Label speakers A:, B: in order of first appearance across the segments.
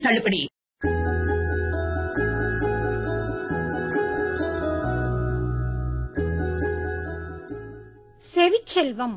A: தள்ளுபடி
B: செவிச்செல்வம்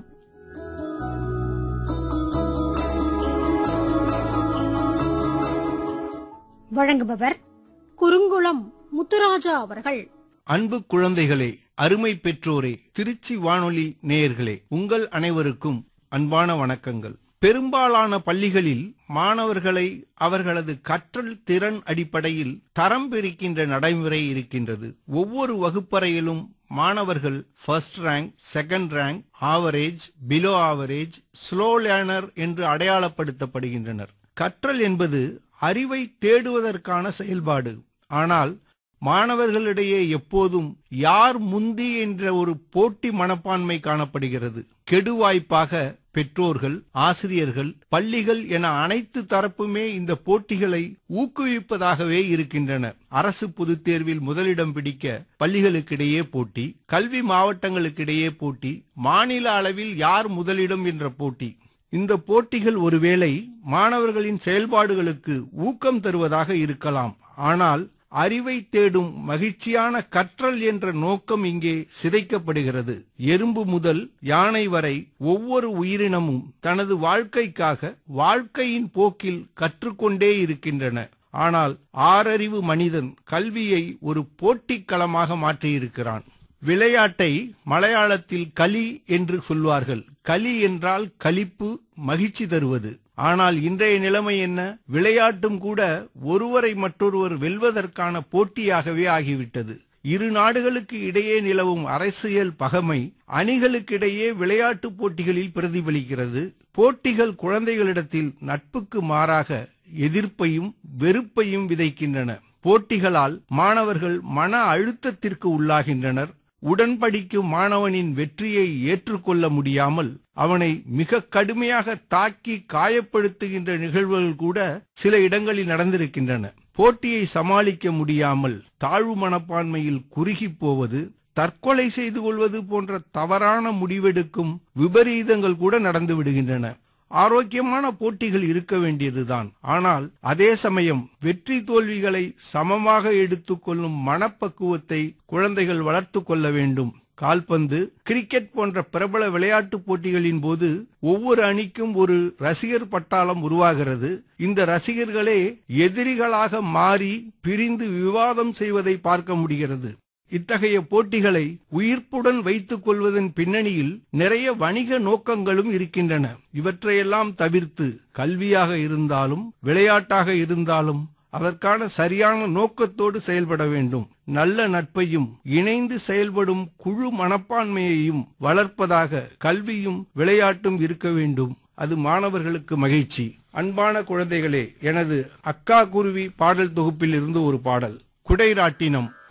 B: வழங்குபவர் குறுங்குளம் முத்துராஜா அவர்கள்
C: அன்பு குழந்தைகளே அருமை பெற்றோரே திருச்சி வானொலி நேயர்களே உங்கள் அனைவருக்கும் அன்பான வணக்கங்கள் பெரும்பாலான பள்ளிகளில் மாணவர்களை அவர்களது கற்றல் திறன் அடிப்படையில் தரம் பிரிக்கின்ற நடைமுறை இருக்கின்றது ஒவ்வொரு வகுப்பறையிலும் மாணவர்கள் first rank second rank average below average slow learner என்று அடையாளப்படுத்தப்படுகின்றனர் கற்றல் என்பது அறிவை தேடுவதற்கான செயல்பாடு ஆனால் மாணவர்களிடையே எப்போதும் யார் முந்தி என்ற ஒரு போட்டி மனப்பான்மை காணப்படுகிறது கெடுவாய்ப்பாக பெற்றோர்கள் ஆசிரியர்கள் பள்ளிகள் என அனைத்து தரப்புமே இந்த போட்டிகளை ஊக்குவிப்பதாகவே இருக்கின்றன அரசு பொதுத் தேர்வில் முதலிடம் பிடிக்க பள்ளிகளுக்கிடையே போட்டி கல்வி மாவட்டங்களுக்கிடையே போட்டி மாநில அளவில் யார் முதலிடம் என்ற போட்டி இந்த போட்டிகள் ஒருவேளை மாணவர்களின் செயல்பாடுகளுக்கு ஊக்கம் தருவதாக இருக்கலாம் ஆனால் அறிவை தேடும் மகிழ்ச்சியான கற்றல் என்ற நோக்கம் இங்கே சிதைக்கப்படுகிறது எறும்பு முதல் யானை வரை ஒவ்வொரு உயிரினமும் தனது வாழ்க்கைக்காக வாழ்க்கையின் போக்கில் கற்றுக்கொண்டே இருக்கின்றன ஆனால் ஆறறிவு மனிதன் கல்வியை ஒரு போட்டிக் களமாக மாற்றியிருக்கிறான் விளையாட்டை மலையாளத்தில் களி என்று சொல்வார்கள் களி என்றால் களிப்பு மகிழ்ச்சி தருவது ஆனால் இன்றைய நிலைமை என்ன விளையாட்டும் கூட ஒருவரை மற்றொருவர் வெல்வதற்கான போட்டியாகவே ஆகிவிட்டது இரு நாடுகளுக்கு இடையே நிலவும் அரசியல் பகமை அணிகளுக்கிடையே விளையாட்டுப் போட்டிகளில் பிரதிபலிக்கிறது போட்டிகள் குழந்தைகளிடத்தில் நட்புக்கு மாறாக எதிர்ப்பையும் வெறுப்பையும் விதைக்கின்றன போட்டிகளால் மாணவர்கள் மன அழுத்தத்திற்கு உள்ளாகின்றனர் உடன்படிக்கும் மாணவனின் வெற்றியை ஏற்றுக்கொள்ள முடியாமல் அவனை மிக கடுமையாக தாக்கி காயப்படுத்துகின்ற நிகழ்வுகள் கூட சில இடங்களில் நடந்திருக்கின்றன போட்டியை சமாளிக்க முடியாமல் தாழ்வு மனப்பான்மையில் குறுகி போவது தற்கொலை செய்து கொள்வது போன்ற தவறான முடிவெடுக்கும் விபரீதங்கள் கூட நடந்து விடுகின்றன ஆரோக்கியமான போட்டிகள் இருக்க வேண்டியதுதான் ஆனால் அதே சமயம் வெற்றி தோல்விகளை சமமாக எடுத்துக்கொள்ளும் மனப்பக்குவத்தை குழந்தைகள் வளர்த்து கொள்ள வேண்டும் கால்பந்து கிரிக்கெட் போன்ற பிரபல விளையாட்டுப் போட்டிகளின் போது ஒவ்வொரு அணிக்கும் ஒரு ரசிகர் பட்டாளம் உருவாகிறது இந்த ரசிகர்களே எதிரிகளாக மாறி பிரிந்து விவாதம் செய்வதை பார்க்க முடிகிறது இத்தகைய போட்டிகளை உயிர்ப்புடன் வைத்துக் கொள்வதன் பின்னணியில் நிறைய வணிக நோக்கங்களும் இருக்கின்றன இவற்றையெல்லாம் தவிர்த்து கல்வியாக இருந்தாலும் விளையாட்டாக இருந்தாலும் அதற்கான சரியான நோக்கத்தோடு செயல்பட வேண்டும் நல்ல நட்பையும் இணைந்து செயல்படும் குழு மனப்பான்மையையும் வளர்ப்பதாக கல்வியும் விளையாட்டும் இருக்க வேண்டும் அது மாணவர்களுக்கு மகிழ்ச்சி அன்பான குழந்தைகளே எனது அக்கா குருவி பாடல் தொகுப்பில் இருந்து ஒரு பாடல் குடைராட்டினம்